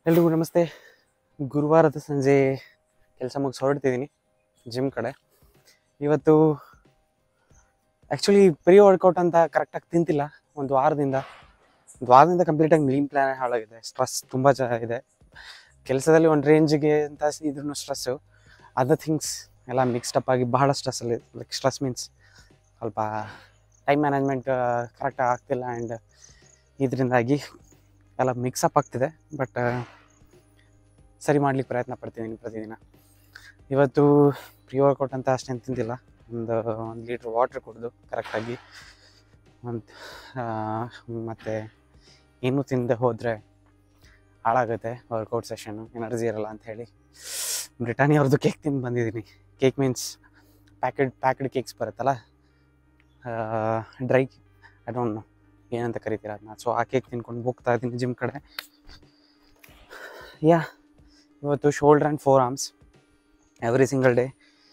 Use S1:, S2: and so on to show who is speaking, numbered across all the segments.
S1: ಎಲ್ರಿಗೂ ನಮಸ್ತೆ ಗುರುವಾರದ ಸಂಜೆ ಕೆಲಸ ಮುಗಿಸಿ ಹೊರಡ್ತಿದ್ದೀನಿ ಜಿಮ್ ಕಡೆ ಇವತ್ತು ಆ್ಯಕ್ಚುಲಿ ಪ್ರೀ ವರ್ಕೌಟ್ ಅಂತ ಕರೆಕ್ಟಾಗಿ ತಿಂತಿಲ್ಲ ಒಂದು ವಾರದಿಂದ ಒಂದು ವಾರದಿಂದ ಕಂಪ್ಲೀಟಾಗಿ ಮೀನ್ ಪ್ಲ್ಯಾನ್ ಹಾಳಾಗಿದೆ ಸ್ಟ್ರೆಸ್ ತುಂಬ ಜ ಇದೆ ಕೆಲಸದಲ್ಲಿ ಒಂದು ರೇಂಜಿಗೆ ಅಂತ ಇದ್ರೂ ಸ್ಟ್ರೆಸ್ಸು ಅದರ್ ಥಿಂಗ್ಸ್ ಎಲ್ಲ ಮಿಕ್ಸ್ಡ್ ಅಪ್ ಆಗಿ ಬಹಳ ಸ್ಟ್ರೆಸ್ಸಲ್ಲಿ ಲೈಕ್ ಸ್ಟ್ರೆಸ್ ಮೀನ್ಸ್ ಸ್ವಲ್ಪ ಟೈಮ್ ಮ್ಯಾನೇಜ್ಮೆಂಟ್ ಕರೆಕ್ಟಾಗಿ ಆಗ್ತಿಲ್ಲ ಆ್ಯಂಡ್ ಇದರಿಂದಾಗಿ ಎಲ್ಲ ಮಿಕ್ಸಪ್ ಆಗ್ತಿದೆ ಬಟ್ ಸರಿ ಮಾಡ್ಲಿಕ್ಕೆ ಪ್ರಯತ್ನ ಪಡ್ತಿದ್ದೀನಿ ಪ್ರತಿದಿನ ಇವತ್ತು ಪ್ರೀ ವರ್ಕೌಟ್ ಅಂತ ಅಷ್ಟೇನು ತಿಂದಿಲ್ಲ ಒಂದು ಒಂದು ಲೀಟ್ರ್ ವಾಟ್ರ್ ಕುಡಿದು ಕರೆಕ್ಟಾಗಿ ಒಂದು ಮತ್ತು ಏನು ತಿಂದೆ ಹೋದರೆ ಹಾಳಾಗುತ್ತೆ ವರ್ಕೌಟ್ ಸೆಷನ್ನು ಎನರ್ಜಿ ಇರಲ್ಲ ಅಂತ ಹೇಳಿ ಬ್ರಿಟಾನಿಯ ಅವ್ರದ್ದು ಕೇಕ್ ತಿಂದು ಬಂದಿದ್ದೀನಿ cake means packed packed cakes ಬರುತ್ತಲ್ಲ ಡ್ರೈ ಐ ಡೋಂಟ್ ನೋ ಏನಂತ ಕರಿತೀರ ಅದನ್ನ ಸೊ ಆ ಕೇಕ್ ತಿನ್ಕೊಂಡು ಹೋಗ್ತಾ ಇದ್ದೀನಿ ಜಿಮ್ ಕಡೆ ಯಾ ಇವತ್ತು shoulder and forearms every single day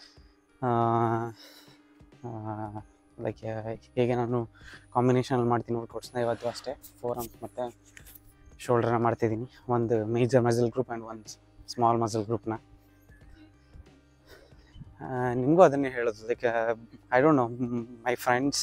S1: like ಹೇಗೆ ನಾನು ಕಾಂಬಿನೇಷನಲ್ಲಿ ಮಾಡ್ತೀನಿ ವರ್ಕೌಟ್ಸ್ನ ಇವತ್ತು ಅಷ್ಟೇ ಫೋರ್ ಆರ್ಮ್ಸ್ ಮತ್ತು ಶೋಲ್ಡ್ರನ್ನ ಮಾಡ್ತಿದ್ದೀನಿ ಒಂದು ಮೇಜರ್ ಮಸಲ್ ಗ್ರೂಪ್ ಆ್ಯಂಡ್ ಒಂದು ಸ್ಮಾಲ್ ಮಸಲ್ ಗ್ರೂಪ್ನ ನಿಮಗೂ ಅದನ್ನೇ ಹೇಳೋದು like I don't know my friends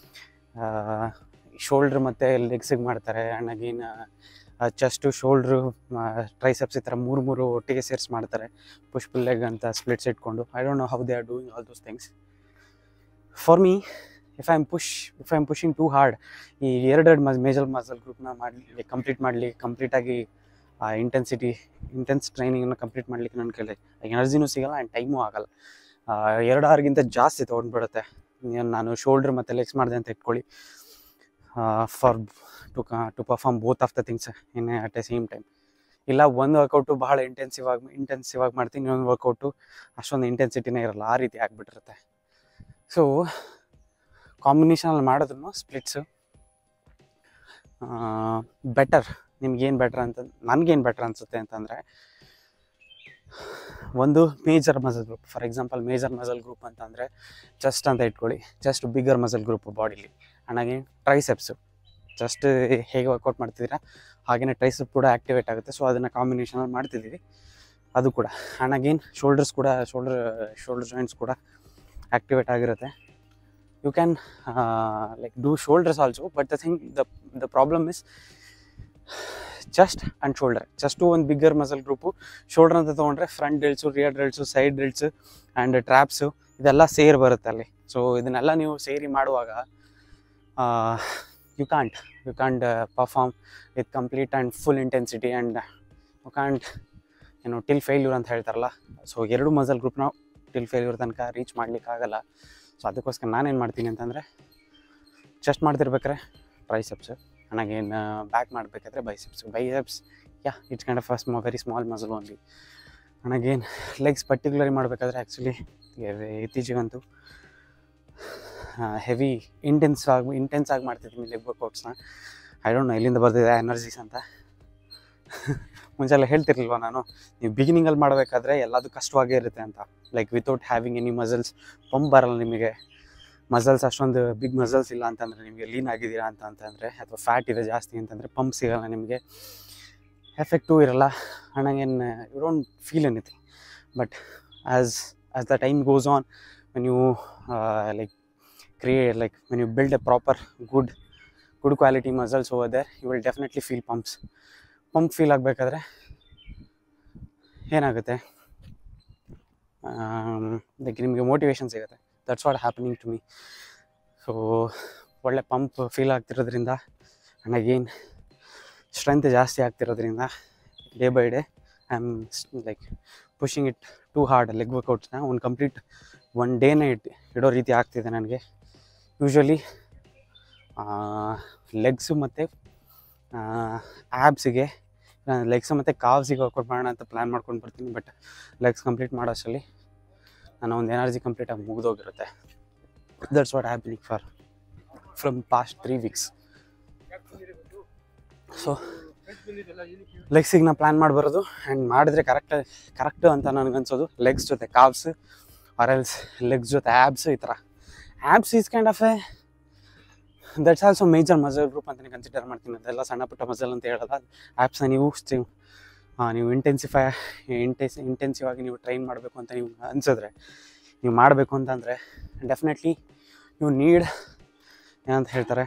S1: shoulder ಮತ್ತು ಲೆಗ್ಸಿಗೆ ಮಾಡ್ತಾರೆ and again chest shoulder triceps ಈ ಥರ ಮೂರು ಮೂರು ಒಟ್ಟಿಗೆ ಸೇರಿಸಿ ಮಾಡ್ತಾರೆ ಪುಷ್ ಪುಲ್ ಲೆಗ್ ಅಂತ ಸ್ಪ್ಲಿಟ್ಸ್ ಇಟ್ಕೊಂಡು I don't know how they are doing all those things for me if I am push if I am pushing too hard ಈ ಎರಡೆರಡು ಮಸ್ ಮೇಜರ್ ಮಸಲ್ ಗ್ರೂಪ್ನ ಮಾಡಲಿ ಕಂಪ್ಲೀಟ್ ಮಾಡಲಿ ಕಂಪ್ಲೀಟಾಗಿ ಆ ಇಂಟೆನ್ಸಿಟಿ ಇಂಟೆನ್ಸ್ ಟ್ರೈನಿಂಗನ್ನು ಕಂಪ್ಲೀಟ್ ಮಾಡಲಿಕ್ಕೆ ನನ್ನ ಕೈಲಿ ಎನರ್ಜಿನೂ ಸಿಗಲ್ಲ ಆ್ಯಂಡ್ ಟೈಮೂ ಆಗಲ್ಲ ಎರಡು ಅವರ್ಗಿಂತ ಜಾಸ್ತಿ ತೊಗೊಂಡ್ಬಿಡುತ್ತೆ ನಾನು ಶೋಲ್ಡ್ರ್ ಮತ್ತು ಲೆಗ್ಸ್ ಮಾಡಿದೆ ಅಂತ ಇಟ್ಕೊಳ್ಳಿ for to to perform both of the things in at a same time ಇಲ್ಲ ಒಂದು ವರ್ಕೌಟು ಭಾಳ ಇಂಟೆನ್ಸಿವ್ ಆಗಿ ಇಂಟೆನ್ಸಿವ್ ಆಗಿ ಮಾಡ್ತೀನಿ ಇನ್ನೊಂದು ವರ್ಕೌಟು ಅಷ್ಟೊಂದು ಇಂಟೆನ್ಸಿಟಿನೇ ಇರಲ್ಲ ಆ ರೀತಿ ಆಗಿಬಿಟ್ಟಿರುತ್ತೆ ಸೊ ಕಾಂಬಿನೇಷನಲ್ಲಿ ಮಾಡಿದ್ರು ಸ್ಪ್ಲಿಟ್ಸು ಬೆಟರ್ ನಿಮ್ಗೇನು ಬೆಟರ್ ಅಂತ ನನಗೇನು ಬೆಟರ್ ಅನಿಸುತ್ತೆ ಅಂತಂದರೆ ಒಂದು major muscle group for example major muscle group ಅಂತಂದರೆ ಚೆಸ್ಟ್ ಅಂತ ಇಟ್ಕೊಳ್ಳಿ just bigger muscle group bodily ಹಾಗೆ ಟ್ರೈಸೆಪ್ಸು ಜಸ್ಟ್ ಹೇಗೆ ವರ್ಕೌಟ್ ಮಾಡ್ತಿದ್ದೀರಾ ಹಾಗೆಯೇ ಟ್ರೈಸೆಪ್ ಕೂಡ ಆ್ಯಕ್ಟಿವೇಟ್ ಆಗುತ್ತೆ ಸೊ ಅದನ್ನು ಕಾಂಬಿನೇಷನಲ್ಲಿ ಮಾಡ್ತಿದ್ದೀವಿ ಅದು ಕೂಡ ಆ್ಯಂಡ್ ಅಗೇನ್ ಶೋಲ್ಡರ್ಸ್ ಕೂಡ ಶೋಲ್ಡರ್ ಶೋಲ್ಡರ್ ಜಾಯಿಂಟ್ಸ್ ಕೂಡ ಆ್ಯಕ್ಟಿವೇಟ್ ಆಗಿರುತ್ತೆ you can like do shoulders also but the thing the the problem is chest and shoulder chest ಒಂದು ಬಿಗ್ಗರ್ ಮಸಲ್ ಗ್ರೂಪು ಶೋಲ್ಡರ್ ಅಂತ ತೊಗೊಂಡ್ರೆ front delts rear delts side delts and traps ಇದೆಲ್ಲ ಸೇರಿ ಬರುತ್ತೆ ಅಲ್ಲಿ so ಇದನ್ನೆಲ್ಲ ನೀವು ಸೇರಿ ಮಾಡುವಾಗ you can't you can't perform with complete and full intensity and you can't ಏನು ಟಿಲ್ ಫೇಲ್ಯೂರ್ ಅಂತ ಹೇಳ್ತಾರಲ್ಲ ಸೊ ಎರಡು ಮಸಲ್ ಗ್ರೂಪ್ನ ಟಿಲ್ ಫೇಲ್ಯೂರ್ ತನಕ ರೀಚ್ ಮಾಡಲಿಕ್ಕಾಗಲ್ಲ ಸೊ ಅದಕ್ಕೋಸ್ಕರ ನಾನೇನು ಮಾಡ್ತೀನಿ ಅಂತಂದರೆ ಚೆಸ್ಟ್ ಮಾಡ್ತಿರ್ಬೇಕಾರೆ ಟ್ರೈಸೆಪ್ಸು ನನಗೇನು ಬ್ಯಾಕ್ ಮಾಡಬೇಕಾದ್ರೆ biceps biceps yeah it's kind of a small very small muscle only ನನಗೇನು ಲೆಗ್ಸ್ ಪರ್ಟಿಕ್ಯುಲರಿ ಮಾಡಬೇಕಾದ್ರೆ ಆ್ಯಕ್ಚುಲಿ ಇತ್ತೀಚೆಗಂತೂ ಹೆವಿ ಇಂಟೆನ್ಸ್ ಆಗಿ ಇಂಟೆನ್ಸ್ ಆಗಿ ಮಾಡ್ತಿದ್ದೀನಿ ಲೆಗ್ ವರ್ಕೌಟ್ಸ್ನ ಐ ಡೋಂಟ್ ನೋ ಎಲ್ಲಿಂದ ಬರ್ತಿದೆ ಎನರ್ಜೀಸ್ ಅಂತ ಮುಂಚೆಲ್ಲ ಹೇಳ್ತಿರ್ಲಿಲ್ವ ನಾನು ನೀವು ಬಿಗಿನಿಂಗಲ್ಲಿ ಮಾಡಬೇಕಾದ್ರೆ ಎಲ್ಲದು ಕಷ್ಟವಾಗೇ ಇರುತ್ತೆ ಅಂತ like without having any muscles pump ಬರಲ್ಲ ನಿಮಗೆ ಮಸಲ್ಸ್ ಅಷ್ಟೊಂದು ಬಿಗ್ ಮಸಲ್ಸ್ ಇಲ್ಲ ಅಂತಂದರೆ ನಿಮಗೆ ಲೀನ್ ಆಗಿದ್ದೀರಾ ಅಂತ ಅಂತಂದರೆ ಅಥವಾ ಫ್ಯಾಟ್ ಇದೆ ಜಾಸ್ತಿ ಅಂತಂದರೆ ಪಂಪ್ ಸಿಗಲ್ಲ ನಿಮಗೆ ಎಫೆಕ್ಟೂ ಇರಲ್ಲ ಹಣಗೇನು you don't feel anything but as as the time goes on when you like create like when you build a proper good good quality muscles over there you will definitely feel pumps pump feel ಆಗಬೇಕಾದ್ರೆ ಏನಾಗುತ್ತೆ like ನಿಮಗೆ motivation ಸಿಗುತ್ತೆ that's what happening to me so ಒಳ್ಳೆ pump feel ಆಗ್ತಿರೋದ್ರಿಂದ and again strength ಜಾಸ್ತಿ ಆಗ್ತಿರೋದ್ರಿಂದ day by day I am like pushing it too hard leg ವರ್ಕೌಟ್ಸ್ನ ಒಂದು ಕಂಪ್ಲೀಟ್ ಒನ್ ಡೇನೇ ಇಟ್ಟು ಇಡೋ ರೀತಿ ಆಗ್ತಿದೆ ನನಗೆ ಯೂಶ್ವಲಿ ಲೆಗ್ಸು ಮತ್ತು ಆ್ಯಬ್ಸಿಗೆ ಲೆಗ್ಸ್ ಮತ್ತು ಕಾವ್ಸಿಗೆ ವರ್ಕೌಟ್ ಮಾಡೋಣ ಅಂತ ಪ್ಲ್ಯಾನ್ ಮಾಡ್ಕೊಂಡು ಬರ್ತೀನಿ ಬಟ್ ಲೆಗ್ಸ್ ಕಂಪ್ಲೀಟ್ ಮಾಡೋಷ್ಟರಲ್ಲಿ ನನ್ನ ಒಂದು ಎನರ್ಜಿ ಕಂಪ್ಲೀಟಾಗಿ ಮುಗಿದೋಗಿರುತ್ತೆ that's what happening for from past three weeks so ಲೆಗ್ಸಿಗೆ ನಾನು ಪ್ಲ್ಯಾನ್ ಮಾಡಿ ಬರೋದು ಆ್ಯಂಡ್ ಮಾಡಿದ್ರೆ ಕರೆಕ್ಟ್ ಕರೆಕ್ಟು ಅಂತ ನನಗನ್ಸೋದು ಲೆಗ್ಸ್ ಜೊತೆ ಕಾವ್ಸ್ ಆರೆಲ್ಸ್ ಲೆಗ್ಸ್ ಜೊತೆ ಆ್ಯಬ್ಸ್ ಈ ಥರ abs is kind of a that's also major muscle group ಅಂತಲೇ ಕನ್ಸಿಡರ್ ಮಾಡ್ತೀನಿ ಅದೆಲ್ಲ ಸಣ್ಣ ಪುಟ್ಟ ಮಸಲ್ ಅಂತ ಹೇಳಲ್ಲ ಆ್ಯಪ್ಸ್ನ ನೀವು ಸ್ಟಿ ನೀವು ಇಂಟೆನ್ಸಿಫೈ ಇಂಟೆನ್ಸ್ ಇಂಟೆನ್ಸಿವ್ ಆಗಿ ನೀವು ಟ್ರೈನ್ ಮಾಡಬೇಕು ಅಂತ ನೀವು ಅನಿಸಿದ್ರೆ ನೀವು ಮಾಡಬೇಕು ಅಂತಂದರೆ ಡೆಫಿನೆಟ್ಲಿ ಯು ನೀಡ್ ಏನಂತ ಹೇಳ್ತಾರೆ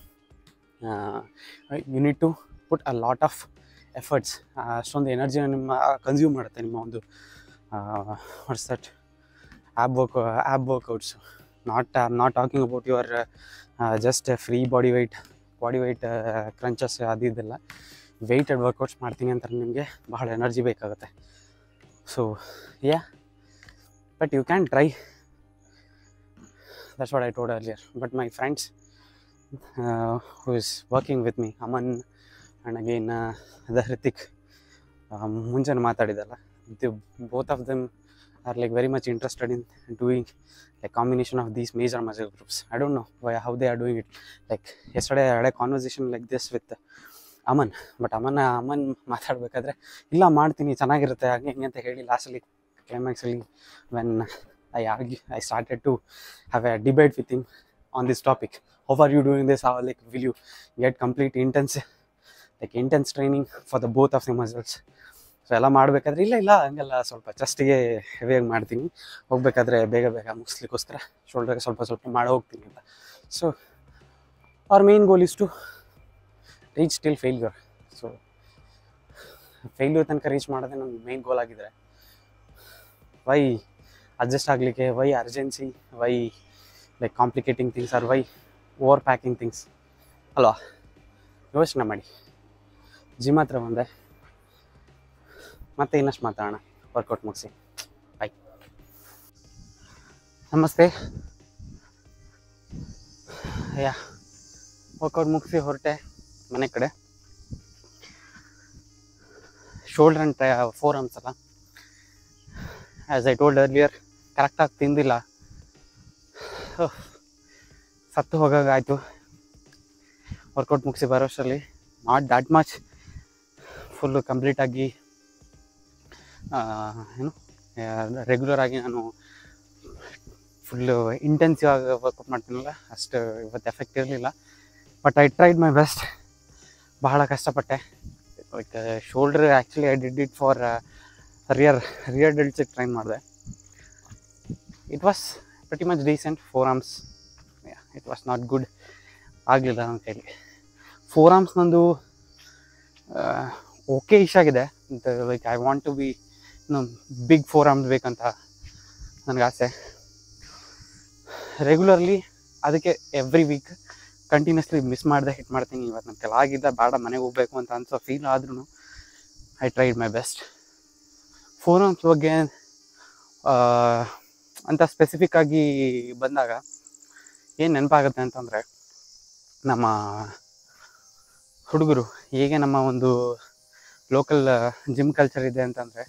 S1: you need to put a lot of efforts ಅಷ್ಟೊಂದು ಎನರ್ಜಿನ ನಿಮ್ಮ ಕನ್ಸ್ಯೂಮ್ ಮಾಡುತ್ತೆ ನಿಮ್ಮ ಒಂದು what's that ab work ab workouts not I am not talking about your just free body weight body weight crunches ಅದು ಇದೆಲ್ಲ ವೆಯ್ಟೆಡ್ ವರ್ಕೌಟ್ಸ್ ಮಾಡ್ತೀನಿ ಅಂತ ನಿಮಗೆ ಬಹಳ ಎನರ್ಜಿ ಬೇಕಾಗುತ್ತೆ so yeah but you can try that's what I ಟೋಡ್ earlier but my friends who is working with me Aman and again the Hrithik ಮುಂಚೆನೇ ಮಾತಾಡಿದಲ್ಲ the both of them are like very much interested in doing like combination of these major muscle groups. I don't know why how they are doing it. Like yesterday I had a conversation like this with Aman but Aman Aman ಮಾತಾಡಬೇಕಾದ್ರೆ ಇಲ್ಲ ಮಾಡ್ತೀನಿ ಚೆನ್ನಾಗಿರುತ್ತೆ ಹಾಗೆ ಹಿಂಗೆ ಅಂತ ಹೇಳಿ ಲಾಸ್ಟಲ್ಲಿ ಕ್ಲೈಮ್ಯಾಕ್ಸಲ್ಲಿ ವೆನ್ ಐ ಆಗಿ I started to have a debate with him on this topic how are you doing this how like will you get complete intense like intense training for the both of the muscles so ಎಲ್ಲ ಮಾಡಬೇಕಾದ್ರೆ ಇಲ್ಲ ಇಲ್ಲ ಹಂಗೆಲ್ಲ ಸ್ವಲ್ಪ ಚೆಸ್ಟಿಗೆ ಹೆವಿಯಾಗಿ ಮಾಡ್ತೀನಿ ಹೋಗ್ಬೇಕಾದ್ರೆ ಬೇಗ ಬೇಗ ಮುಗಿಸ್ಲಿಕ್ಕೋಸ್ಕರ ಶೋಲ್ಡರ್ಗೆ ಸ್ವಲ್ಪ ಸ್ವಲ್ಪ ಮಾಡಿ ಹೋಗ್ತೀನಿ ಅಂತ ಸೊ ಅವ್ರ main goal is to reach till failure so failure ತನಕ ರೀಚ್ ಮಾಡೋದೇ ನಮ್ಮ ಮೇನ್ ಗೋಲ್ ಆಗಿದ್ರೆ ವೈ ಅಡ್ಜಸ್ಟ್ ಆಗಲಿಕ್ಕೆ why urgency why like complicating things or why over packing things ಅಲ್ವಾ ಯೋಚನೆ ಮಾಡಿ ಜಿಮ್ ಹತ್ರ ಬಂದೆ ಮತ್ತೆ ಇನ್ನಷ್ಟು ಮಾತಾಡೋಣ ವರ್ಕೌಟ್ ಮುಗಿಸಿ ಬಾಯ್ ನಮಸ್ತೆ ಯಾ ವರ್ಕೌಟ್ ಮುಗಿಸಿ ಹೊರಟೆ ಮನೆ ಕಡೆ shoulder and tri forearms ಅಲ್ಲ ಆ್ಯಸ್ ಐ ಟೋಲ್ಡ್ ಅರ್ಲಿಯರ್ ಕರೆಕ್ಟಾಗಿ ತಿಂದಿಲ್ಲ ಉಫ್, ಸತ್ತು ಹೋಗಾಗಾಯಿತು ವರ್ಕೌಟ್ ಮುಗಿಸಿ ಬರೋಷ್ಟರಲ್ಲಿ ನಾಟ್ ದ್ಯಾಟ್ ಮಚ್ ಫುಲ್ಲು ಕಂಪ್ಲೀಟಾಗಿ ಏನು ರೆಗ್ಯುಲರ್ ಆಗಿ ನಾನು ಫುಲ್ಲು ಇಂಟೆನ್ಸಿವ್ ಆಗಿ ವರ್ಕೌಟ್ ಮಾಡ್ತೀನಲ್ಲ ಅಷ್ಟು ಇವತ್ತು ಎಫೆಕ್ಟ್ ಇರಲಿಲ್ಲ but I tried my best ಬಹಳ ಕಷ್ಟಪಟ್ಟೆ like shoulder actually I did it for rear rear ಡೆಲ್ಟ್ಸಿಗೆ ಟ್ರೈನ್ ಮಾಡಿದೆ it was pretty much decent forearms it was not good ಆಗಲಿಲ್ಲ ನನ್ನ ಕೈಲಿ ಫೋರ್ ಆರ್ಮ್ಸ್ ನಂದು ಓಕೆ ಇಶ್ ಆಗಿದೆ like I want to be ಇನ್ನು ಬಿಗ್ ಫೋರ್ ಆರ್ಮ್ಸ್ ಬೇಕಂತ ನನಗೆ ಆಸೆ ರೆಗ್ಯುಲರ್ಲಿ ಅದಕ್ಕೆ ಎವ್ರಿ ವೀಕ್ ಕಂಟಿನ್ಯೂಸ್ಲಿ ಮಿಸ್ ಮಾಡದೆ ಹಿಟ್ ಮಾಡ್ತೀನಿ ಇವತ್ತು ನನ್ನ ಕೆಲಾಗಿದ್ದ ಬೇಡ ಮನೆಗೆ ಹೋಗ್ಬೇಕು ಅಂತ ಅನ್ಸೋ ಫೀಲ್ ಆದ್ರೂ I tried my best forearms ಬಗ್ಗೆ ಆ, ಅಂತ ಸ್ಪೆಸಿಫಿಕ್ ಆಗಿ ಬಂದಾಗ ಏನು ನೆನಪಾಗುತ್ತೆ ಅಂತಂದರೆ ನಮ್ಮ ಹುಡುಗರು ಹೇಗೆ ನಮ್ಮ ಒಂದು ಲೋಕಲ್ ಜಿಮ್ ಕಲ್ಚರ್ ಇದೆ ಅಂತಂದರೆ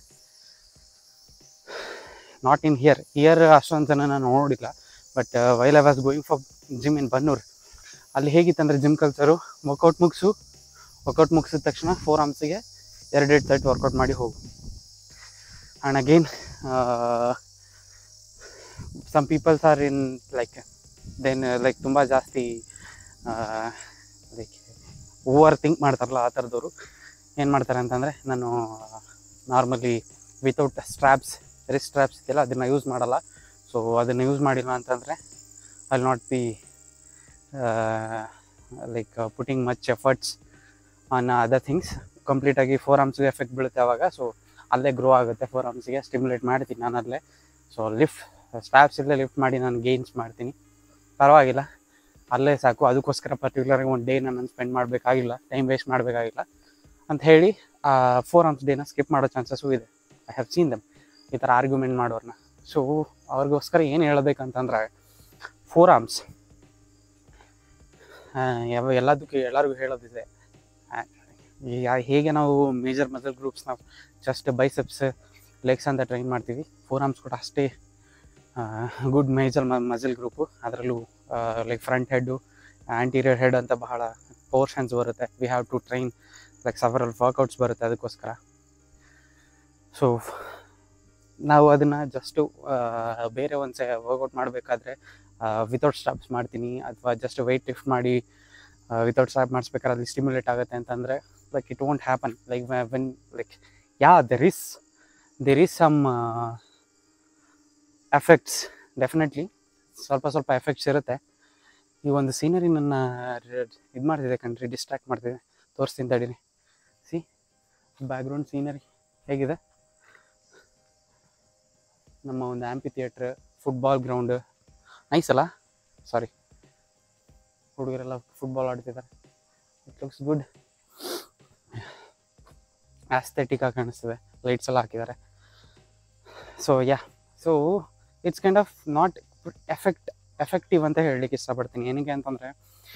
S1: ನಾಟ್ ಇನ್ ಹಿಯರ್ ಹಿಯರ್ ಅಷ್ಟೊಂದು ಜನ ನಾನು ನೋಡಿಲ್ಲ but while I was going for gym in Bannur ಅಲ್ಲಿ ಹೇಗಿತ್ತಂದರೆ ಜಿಮ್ ಕಲ್ಚರು ವರ್ಕೌಟ್ ಮುಗಿಸು ವರ್ಕೌಟ್ ಮುಗಿಸಿದ ತಕ್ಷಣ ಫೋರ್ ಆರ್ಮ್ಸಿಗೆ ಎರಡೆರಡು ಸೆಟ್ ವರ್ಕೌಟ್ ಮಾಡಿ ಹೋಗು and again some peoples are in like then like ತುಂಬ ಜಾಸ್ತಿ ಲೈಕ್ ಓವರ್ ಥಿಂಕ್ ಮಾಡ್ತಾರಲ್ಲ ಆ ಥರದವರು ಏನು ಮಾಡ್ತಾರೆ ಅಂತಂದರೆ ನಾನು normally without straps wrist straps ಇದೆಯಲ್ಲ ಅದನ್ನು ಯೂಸ್ ಮಾಡಲ್ಲ ಸೊ ಅದನ್ನು ಯೂಸ್ ಮಾಡಿಲ್ಲ ಅಂತಂದರೆ I not be like putting much efforts on other things ಕಂಪ್ಲೀಟಾಗಿ ಫೋರ್ ಆರ್ಮ್ಸ್ಗೆ ಎಫೆಕ್ಟ್ ಬೀಳುತ್ತೆ ಅವಾಗ ಸೊ ಅಲ್ಲೇ ಗ್ರೋ ಆಗುತ್ತೆ ಫೋರ್ ಆರ್ಮ್ಸ್ಗೆ ಸ್ಟಿಮ್ಯುಲೇಟ್ ಮಾಡ್ತೀನಿ ನಾನು ಅಲ್ಲೇ ಸೊ ಲಿಫ್ಟ್ ಸ್ಟ್ಯಾಪ್ಸ್ ಇಲ್ಲೇ ಲಿಫ್ಟ್ ಮಾಡಿ ನಾನು ಗೇನ್ಸ್ ಮಾಡ್ತೀನಿ ಪರವಾಗಿಲ್ಲ ಅಲ್ಲೇ ಸಾಕು ಅದಕ್ಕೋಸ್ಕರ ಪರ್ಟಿಕ್ಯುಲರಾಗಿ ಒಂದು ಡೇ ನಾನು ಸ್ಪೆಂಡ್ ಮಾಡಬೇಕಾಗಿಲ್ಲ ಟೈಮ್ ವೇಸ್ಟ್ ಮಾಡಬೇಕಾಗಿಲ್ಲ ಅಂತ ಹೇಳಿ ಆ ಫೋರ್ ಆರ್ಮ್ಸ್ ಡೇನ ಸ್ಕಿಪ್ ಮಾಡೋ ಚಾನ್ಸಸ್ಸು ಇದೆ ಐ ಹ್ಯಾವ್ ಸೀನ್ ದಮ್ ಈ ಥರ ಆರ್ಗ್ಯುಮೆಂಟ್ ಮಾಡೋರನ್ನ ಸೊ ಅವ್ರಿಗೋಸ್ಕರ ಏನು ಹೇಳಬೇಕಂತಂದ್ರೆ ಫೋರ್ ಆರ್ಮ್ಸ್ ಯಾವ ಎಲ್ಲದಕ್ಕೂ ಎಲ್ಲರಿಗೂ ಹೇಳೋದಿದೆ ಆ, ಈಗ ಹೇಗೆ ನಾವು ಮೇಜರ್ ಮಸಲ್ ಗ್ರೂಪ್ಸ್ ನಾವು ಜಸ್ಟ್ ಬೈಸೆಪ್ಸ್ ಲೆಗ್ಸ್ ಅಂತ ಟ್ರೈನ್ ಮಾಡ್ತೀವಿ ಫೋರ್ ಆರ್ಮ್ಸ್ ಕೂಡ ಅಷ್ಟೇ ಗುಡ್ ಮೇಜರ್ ಮಸಲ್ ಗ್ರೂಪು ಅದರಲ್ಲೂ like front head anterior head ಅಂತ ಬಹಳ ಪೋರ್ಷನ್ಸ್ ಬರುತ್ತೆ we have to train like several workouts ಬರುತ್ತೆ ಅದಕ್ಕೋಸ್ಕರ ಸೊ ನಾವು ಅದನ್ನು ಜಸ್ಟು ಬೇರೆ ಒಂದು ಸೆ ವರ್ಕೌಟ್ ಮಾಡಬೇಕಾದ್ರೆ ವಿತೌಟ್ ಸ್ಟಾಪ್ಸ್ ಮಾಡ್ತೀನಿ ಅಥವಾ ಜಸ್ಟ್ ವೆಯ್ಟ್ ಲಿಫ್ಟ್ ಮಾಡಿ ವಿತೌಟ್ ಸ್ಟಾಪ್ ಮಾಡಿಸ್ಬೇಕಾದ್ರೆ ಅಲ್ಲಿ ಸ್ಟಿಮ್ಯುಲೇಟ್ ಆಗುತ್ತೆ ಅಂತಂದರೆ like it won't happen like when like yeah there is there is some effects definitely ಸ್ವಲ್ಪ ಸ್ವಲ್ಪ ಎಫೆಕ್ಟ್ಸ್ ಇರುತ್ತೆ ಈ ಒಂದು ಸೀನರಿ ನನ್ನ ಇದು ಮಾಡ್ತಿದೆ ಕಣ್ರಿ ಡಿಸ್ಟ್ರಾಕ್ಟ್ ಮಾಡ್ತಿದೆ ತೋರಿಸ್ತೀನಿ ತಡೀರಿ ಸಿ ಬ್ಯಾಕ್ಗ್ರೌಂಡ್ ಸೀನರಿ ಹೇಗಿದೆ ನಮ್ಮ ಒಂದು amphitheatre football ground nice ಅಲ್ಲ ಸಾರಿ ಹುಡುಗರೆಲ್ಲ ಫುಟ್ಬಾಲ್ ಆಡ್ತಿದ್ದಾರೆ ಇಟ್ ಲುಕ್ಸ್ ಗುಡ್ ಆಸ್ಥೆಟಿಕ್ ಆಗಿ ಕಾಣಿಸ್ತದೆ ಲೈಟ್ಸ್ ಎಲ್ಲ ಹಾಕಿದ್ದಾರೆ so yeah so it's kind of not effect effective ಅಂತ ಹೇಳಲಿಕ್ಕೆ ಇಷ್ಟಪಡ್ತೀನಿ ಏನಕ್ಕೆ ಅಂತಂದರೆ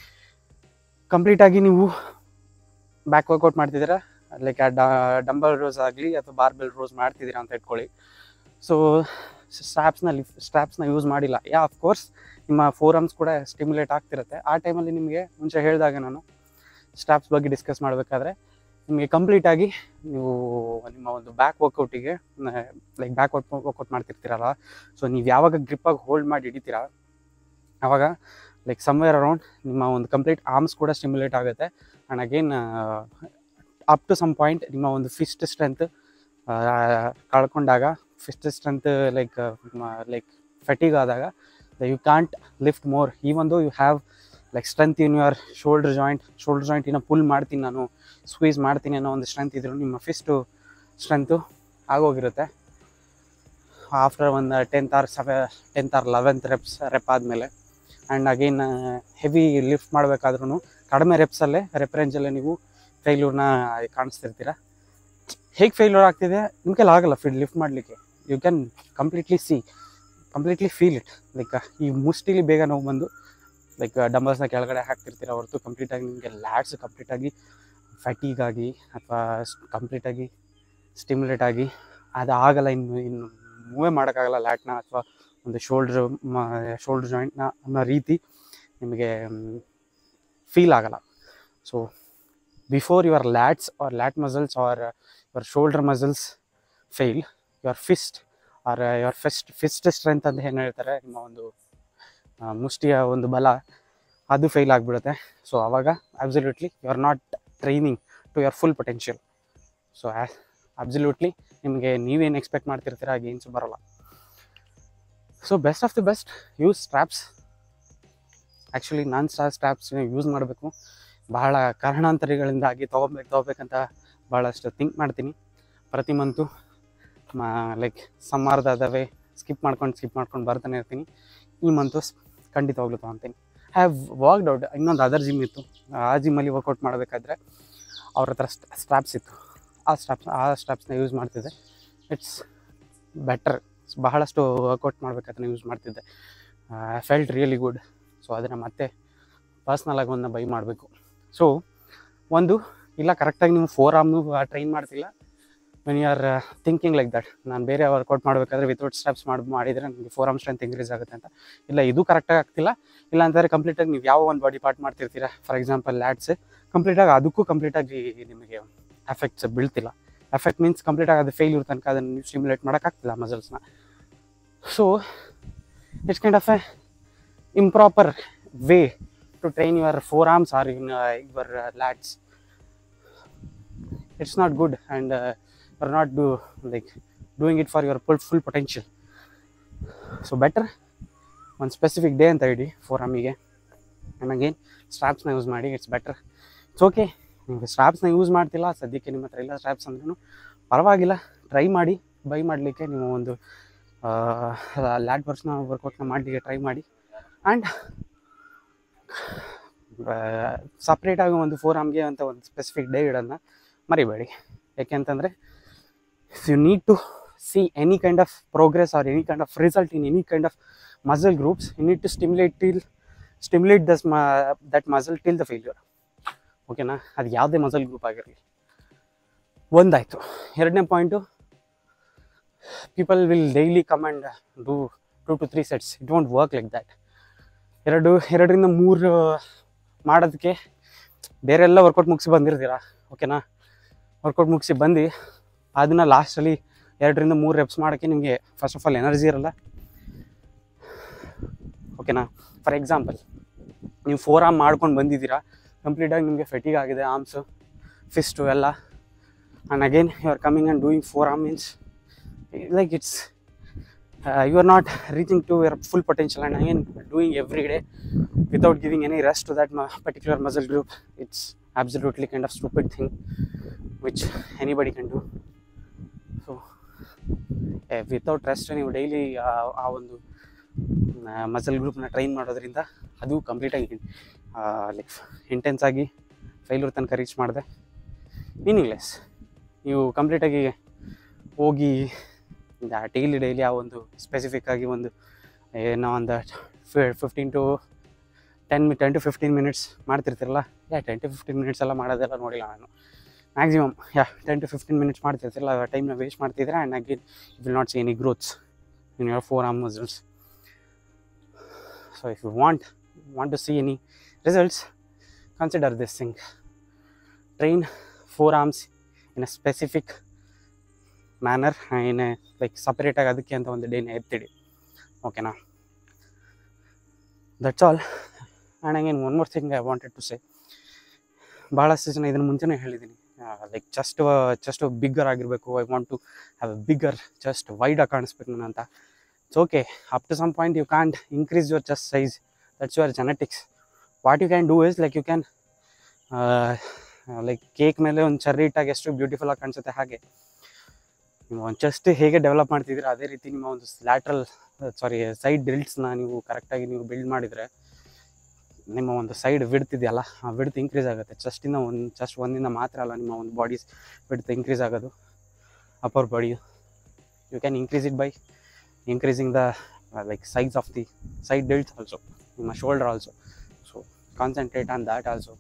S1: ಕಂಪ್ಲೀಟಾಗಿ ನೀವು ಬ್ಯಾಕ್ ವರ್ಕೌಟ್ ಮಾಡ್ತಿದ್ದೀರಾ ಲೈಕ್ ಡಂಬಲ್ ರೋಸ್ ಆಗಲಿ ಅಥವಾ ಬಾರ್ಬೆಲ್ ರೋಸ್ ಮಾಡ್ತಿದ್ದೀರಾ ಅಂತ ಇಟ್ಕೊಳ್ಳಿ ಸೊ ಸ್ಟ್ರಾಪ್ಸ್ನ ಲಿಫ್ ಸ್ಟ್ರಾಪ್ಸ್ನ ಯೂಸ್ ಮಾಡಿಲ್ಲ ಯಾ ಅಫ್ಕೋರ್ಸ್ ನಿಮ್ಮ ಫೋರಮ್ಸ್ ಕೂಡ ಸ್ಟಿಮ್ಯುಲೇಟ್ ಆಗ್ತಿರುತ್ತೆ ಆ ಟೈಮಲ್ಲಿ ನಿಮಗೆ ಮುಂಚೆ ಹೇಳಿದಾಗ ನಾನು ಸ್ಟ್ರಾಪ್ಸ್ ಬಗ್ಗೆ ಡಿಸ್ಕಸ್ ಮಾಡಬೇಕಾದ್ರೆ ನಿಮಗೆ ಕಂಪ್ಲೀಟಾಗಿ ನೀವು ನಿಮ್ಮ ಒಂದು ಬ್ಯಾಕ್ ವರ್ಕೌಟಿಗೆ ಲೈಕ್ ಬ್ಯಾಕ್ ವರ್ಕ್ ವರ್ಕೌಟ್ ಮಾಡ್ತಿರ್ತೀರಲ್ಲ ಸೊ ನೀವು ಯಾವಾಗ ಗ್ರಿಪ್ಪಾಗಿ ಹೋಲ್ಡ್ ಮಾಡಿ ಹಿಡಿತೀರಾ ಆವಾಗ ಲೈಕ್ ಸಮ್ವೇರ್ ಅರೌಂಡ್ ನಿಮ್ಮ ಒಂದು ಕಂಪ್ಲೀಟ್ ಆರ್ಮ್ಸ್ ಕೂಡ ಸ್ಟಿಮ್ಯುಲೇಟ್ ಆಗುತ್ತೆ and again up to some point ನಿಮ್ಮ ಒಂದು ಫಿಸ್ಟ್ ಸ್ಟ್ರೆಂತ್ ಕಳ್ಕೊಂಡಾಗ fist strength like like fatigue ಆದಾಗ you can't lift more even though you have like strength in your shoulder joint shoulder ಜಾಯಿಂಟಿನ pull ಮಾಡ್ತೀನಿ ನಾನು squeeze ಮಾಡ್ತೀನಿ ಅನ್ನೋ ಒಂದು ಸ್ಟ್ರೆಂತ್ ಇದ್ರು ನಿಮ್ಮ ಫಿಸ್ಟು ಸ್ಟ್ರೆಂತು ಆಗೋಗಿರುತ್ತೆ ಆಫ್ಟರ್ ಒಂದು ಟೆಂತ್ ಆರ್ ಸೆವೆ tenth or eleventh reps rep ಆದಮೇಲೆ ಆ್ಯಂಡ್ ಅಗೇನ್ ಹೆವಿ ಲಿಫ್ಟ್ ಮಾಡಬೇಕಾದ್ರೂ ಕಡಿಮೆ ರೆಪ್ಸಲ್ಲೇ ರೆಪ್ ರೇಂಜಲ್ಲೇ ನೀವು ಫೇಲ್ಯೂರ್ನ ಕಾಣಿಸ್ತಿರ್ತೀರ ಹೇಗೆ ಫೇಲ್ಯೂರ್ ಆಗ್ತಿದೆ ನಿಮ್ಮ ಕೈಲಿ ಆಗಲ್ಲ ಫೀಲ್ ಲಿಫ್ಟ್ ಮಾಡಲಿಕ್ಕೆ you can completely see completely feel it like ಈ ಮುಷ್ಟಿಲಿ ಬೇಗ ನೋವು ಬಂದು ಲೈಕ್ ಡಂಬಲ್ಸ್ನ ಕೆಳಗಡೆ ಹಾಕ್ತಿರ್ತೀರ ಹೊರತು ಕಂಪ್ಲೀಟಾಗಿ ನಿಮಗೆ ಲ್ಯಾಡ್ಸ್ ಕಂಪ್ಲೀಟಾಗಿ ಫ್ಯಾಟೀಗ್ ಆಗಿ ಅಥವಾ ಕಂಪ್ಲೀಟಾಗಿ ಸ್ಟಿಮ್ಯುಲೇಟ್ ಆಗಿ ಅದು ಆಗಲ್ಲ ಇನ್ನು ಇನ್ನು ಮೂವೇ ಮಾಡೋಕ್ಕಾಗಲ್ಲ ಲ್ಯಾಟ್ನ ಅಥವಾ ಒಂದು ಶೋಲ್ಡ್ರ್ ಶೋಲ್ಡ್ರ್ ಜಾಯಿಂಟ್ನ ಅನ್ನೋ ರೀತಿ ನಿಮಗೆ ಫೀಲ್ ಆಗಲ್ಲ so before your lats or lat muscles or your shoulder muscles fail your fist or your fist fist strength ಅಂತ ಏನು ಹೇಳ್ತಾರೆ ನಿಮ್ಮ ಒಂದು ಆ, ಮುಷ್ಟಿಯ ಒಂದು ಬಲ ಅದು ಫೇಲ್ ಆಗಿಬಿಡುತ್ತೆ ಸೊ ಆವಾಗ absolutely you are not training to your full potential so absolutely ನಿಮಗೆ ನೀವೇನು ಎಕ್ಸ್ಪೆಕ್ಟ್ ಮಾಡ್ತಿರ್ತೀರ ಆ ಗೇನ್ಸ್ ಬರೋಲ್ಲ so best of the best use straps actually ನಾನ್ ಸ್ಟಾರ್ ಸ್ಟ್ರಾಪ್ಸ್ ಯೂಸ್ ಮಾಡಬೇಕು ಬಹಳ ಕಾರಣಾಂತರಗಳಿಂದಾಗಿ ತೊಗೋಬೇಕು ತೊಗೋಬೇಕಂತ ಭಾಳಷ್ಟು ಥಿಂಕ್ ಮಾಡ್ತೀನಿ ಪ್ರತಿ ಮಂತು ಲೈಕ್ ಸಮ್ಮಾರ್ದ ಅದಾವೆ ಸ್ಕಿಪ್ ಮಾಡ್ಕೊಂಡು ಸ್ಕಿಪ್ ಮಾಡ್ಕೊಂಡು ಬರ್ತಾನೆ ಇರ್ತೀನಿ ಈ ಮಂತು ಖಂಡಿತವಾಗ್ಲೂ ತೊಗೊತೀನಿ ಹ್ಯಾವ್ ವಾಕ್ಡ್ ಔಟ್ ಇನ್ನೊಂದು ಅದರ್ ಜಿಮ್ ಇತ್ತು ಆ ಜಿಮ್ಮಲ್ಲಿ ವರ್ಕೌಟ್ ಮಾಡಬೇಕಾದ್ರೆ ಅವ್ರ ಹತ್ರ ಸ್ಟ್ರಾಪ್ಸ್ ಇತ್ತು ಆ ಸ್ಟ್ರಾಪ್ಸ್ ಆ ಸ್ಟ್ರಾಪ್ಸ್ನ ಯೂಸ್ ಮಾಡ್ತಿದ್ದೆ ಇಟ್ಸ್ ಬೆಟರ್ ಬಹಳಷ್ಟು ವರ್ಕೌಟ್ ಮಾಡ್ಬೇಕಾದ್ರೆ ಯೂಸ್ ಮಾಡ್ತಿದ್ದೆ I felt really good so ಅದನ್ನು ಮತ್ತೆ ಪರ್ಸ್ನಲಾಗಿ ಒಂದು ಬೈ ಮಾಡಬೇಕು ಸೊ ಒಂದು ಇಲ್ಲ ಕರೆಕ್ಟಾಗಿ ನೀವು ಫೋರ್ ಆರ್ಮ್ನು ಟ್ರೈನ್ ಮಾಡ್ತಿಲ್ಲ when you are thinking like that ನಾನು ಬೇರೆ ವರ್ಕೌಟ್ ಮಾಡಬೇಕಾದ್ರೆ ವಿತೌಟ್ ಸ್ಟೆಪ್ಸ್ ಮಾಡಿ ಮಾಡಿದರೆ ನನಗೆ ಫೋರ್ ಆರ್ಮ್ ಸ್ಟ್ರೆಂತ್ ಇನ್ಕ್ರೀಸ್ ಆಗುತ್ತೆ ಅಂತ ಇಲ್ಲ ಇದು ಕರೆಕ್ಟಾಗಿ ಆಗ್ತಿಲ್ಲ ಇಲ್ಲ ಅಂತಂದರೆ ಕಂಪ್ಲೀಟಾಗಿ ನೀವು ಯಾವ ಒಂದು ಬಾಡಿ ಪಾರ್ಟ್ ಮಾಡ್ತಿರ್ತೀರಾ ಫಾರ್ ಎಕ್ಸಾಂಪಲ್ ಲ್ಯಾಟ್ಸ್ ಕಂಪ್ಲೀಟಾಗಿ ಅದಕ್ಕೂ ಕಂಪ್ಲೀಟಾಗಿ ನಿಮಗೆ ಎಫೆಕ್ಟ್ಸ್ ಬೀಳ್ತಿಲ್ಲ ಎಫೆಕ್ಟ್ ಮೀನ್ಸ್ ಕಂಪ್ಲೀಟಾಗಿ ಅದು ಫೇಲ್ಯೂರ್ ತನಕ ಅದನ್ನು ನೀವು ಸ್ಟಿಮ್ಯುಲೇಟ್ ಮಾಡೋಕ್ಕಾಗ್ತಿಲ್ಲ ಮಸಲ್ಸ್ನ so it's kind of a improper way to train your forearms or in your lats it's not good and or not do like doing it for your full full potential so better ಒಂದು specific day ಅಂತ ಇಡಿ ಫೋರ್ ಆಮಿಗೆ and again ಸ್ಟ್ರಾಪ್ಸ್ನ use ಮಾಡಿ it's better it's okay ನೀವು ಸ್ಟ್ರಾಪ್ಸ್ನ use ಮಾಡ್ತಿಲ್ಲ ಸದ್ಯಕ್ಕೆ ನಿಮ್ಮ ಹತ್ರ ಇಲ್ಲ ಸ್ಟ್ರಾಪ್ಸ್ ಅಂದ್ರೂ ಪರವಾಗಿಲ್ಲ ಟ್ರೈ ಮಾಡಿ ಬೈ ಮಾಡಲಿಕ್ಕೆ ನೀವು ಒಂದು ಲ್ಯಾಟ್ ವರ್ಕ್ಸ್ನ ವರ್ಕೌಟ್ನ ಮಾಡಲಿಕ್ಕೆ ಟ್ರೈ ಮಾಡಿ ಆ್ಯಂಡ್ ಸಪ್ರೇಟಾಗಿ ಒಂದು ಫೋರ್ ಆಮ್ಗೆ ಅಂತ ಒಂದು ಸ್ಪೆಸಿಫಿಕ್ ಡೇ ಇಡೋದನ್ನ ಮರಿಬೇಡಿ ಯಾಕೆಂತಂದರೆ you need to see any kind of progress or any kind of result in any kind of muscle groups you need to stimulate till stimulate thus ಮ that muscle till the failure ಓಕೆನಾ ಅದು ಯಾವುದೇ muscle group ಆಗಿರಲಿ ಒಂದಾಯಿತು ಎರಡನೇ point people will daily come and do two two three sets it want work like that ಎರಡು ಎರಡರಿಂದ ಮೂರು ಮಾಡೋದಕ್ಕೆ ಬೇರೆಲ್ಲ ವರ್ಕೌಟ್ ಮುಗಿಸಿ ಬಂದಿರ್ತೀರಾ ಓಕೆನಾ ವರ್ಕೌಟ್ ಮುಗಿಸಿ ಬಂದು ಅದನ್ನು ಲಾಸ್ಟಲ್ಲಿ ಎರಡರಿಂದ ಮೂರು ರೆಪ್ಸ್ ಮಾಡೋಕ್ಕೆ ನಿಮಗೆ ಫಸ್ಟ್ ಆಫ್ ಆಲ್ ಎನರ್ಜಿ ಇರಲ್ಲ ಓಕೆನಾ ಫಾರ್ ಎಕ್ಸಾಂಪಲ್ ನೀವು ಫೋರ್ ಆರ್ಮ್ ಮಾಡ್ಕೊಂಡು ಬಂದಿದ್ದೀರಾ ಕಂಪ್ಲೀಟಾಗಿ ನಿಮಗೆ ಫೆಟಿಗ್ ಆಗಿದೆ ಆರ್ಮ್ಸು ಫಿಸ್ಟು ಎಲ್ಲ and again you are coming and doing forearm means like it's uh, you are not reaching to your full potential and again doing every day without giving any rest to that mu- particular muscle group it's absolutely kind of stupid thing which anybody can do so without rest ನೀವು daily ಆ ಒಂದು muscle ಗ್ರೂಪ್ನ train ಮಾಡೋದ್ರಿಂದ ಅದು ಕಂಪ್ಲೀಟಾಗಿ like intense ಆಗಿ failure ತನಕ reach ಮಾಡಿದೆ ಮೀನಿಂಗ್ಲೆಸ್ ನೀವು ಕಂಪ್ಲೀಟಾಗಿ ಹೋಗಿ ಡೈಲಿ ಡೈಲಿ ಆ ಒಂದು ಸ್ಪೆಸಿಫಿಕ್ ಆಗಿ ಒಂದು ಏನೋ ಒಂದು ಫಿಫ್ಟೀನ್ ಟು ಟೆನ್ ಮಿ ಟೆನ್ ಟು ಫಿಫ್ಟೀನ್ ಮಿನಿಟ್ಸ್ ಮಾಡ್ತಿರ್ತಿರಲ್ಲ ಯಾ ಟೆನ್ ಟು ಫಿಫ್ಟೀನ್ ಮಿನಿಟ್ಸ್ ಎಲ್ಲ ಮಾಡೋದೆಲ್ಲ ನೋಡಿಲ್ಲ ನಾನು ಮ್ಯಾಕ್ಸಿಮಮ್ ಯಾ ಟೆನ್ ಟು ಫಿಫ್ಟೀನ್ ಮಿನಿಟ್ಸ್ ಮಾಡ್ತಿರ್ತಿರಲ್ಲ ಆ ಟೈಮ್ನ ವೇಸ್ಟ್ ಮಾಡ್ತಿದ್ರೆ and again you will not see any growths in your forearm muscles so if you want want to see any results consider this thing train forearms in a specific manner in like ಸಪ್ರೇಟಾಗಿ ಅದಕ್ಕೆ ಅಂತ ಒಂದು ಡೇನ ಎತ್ತಿಡಿ ಓಕೆನಾ that's all and again one more thing I wanted to say ಭಾಳಷ್ಟು ಜನ ಇದನ್ನು ಮುಂಚೆನೇ ಹೇಳಿದ್ದೀನಿ ಲೈಕ್ ಜಸ್ಟ್ ಜಸ್ಟ್ ಬಿಗ್ಗರ್ ಆಗಿರಬೇಕು I want to have a bigger just ವೈಡಾಗಿ ಕಾಣಿಸ್ಬೇಕು ನಾನು ಅಂತ it's okay up to some point you can't increase your chest size that's your genetics what you can do is like you can like cake ಮೇಲೆ ಒಂದು ಚರ್ರಿ ಇಟ್ಟಾಗ ಎಷ್ಟು beautiful ಆಗಿ ಕಾಣಿಸುತ್ತೆ ಹಾಗೆ ನೀವು ಒಂದು ಚೆಸ್ಟ್ ಹೇಗೆ ಡೆವಲಪ್ ಮಾಡ್ತಿದ್ದೀರಾ ಅದೇ ರೀತಿ ನಿಮ್ಮ ಒಂದು ಲ್ಯಾಟ್ರಲ್ ಸಾರಿ ಸೈಡ್ ಡ್ರಿಲ್ಸ್ನ ನೀವು ಕರೆಕ್ಟಾಗಿ ನೀವು ಬಿಲ್ಡ್ ಮಾಡಿದರೆ ನಿಮ್ಮ ಒಂದು ಸೈಡ್ ವಿಡ್ತಿದೆಯಲ್ಲ ಆ ವಿಡ್ತ್ ಇನ್ಕ್ರೀಸ್ ಆಗುತ್ತೆ ಚೆಸ್ಟಿಂದ ಒಂದು ಚೆಸ್ಟ್ ಒಂದಿಂದ ಮಾತ್ರ ಅಲ್ಲ ನಿಮ್ಮ ಒಂದು ಬಾಡಿ ವಿಡ್ತ್ ಇನ್ಕ್ರೀಸ್ ಆಗೋದು upper body you can increase it by increasing the like size of the side delts also ನಿಮ್ಮ shoulder also so concentrate on that also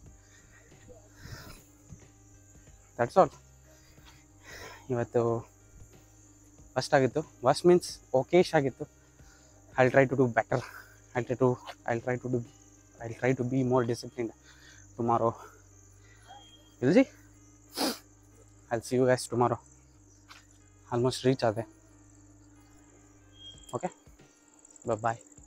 S1: that's all ಇವತ್ತು first ಆಗಿತ್ತು ಫಸ್ಟ್ ಮೀನ್ಸ್ ಓಕೇಶ್ ಆಗಿತ್ತು I try to do better I try to I try to do I try to be more disciplined tomorrow will see I see you guys tomorrow almost reach ಆದೆ okay bye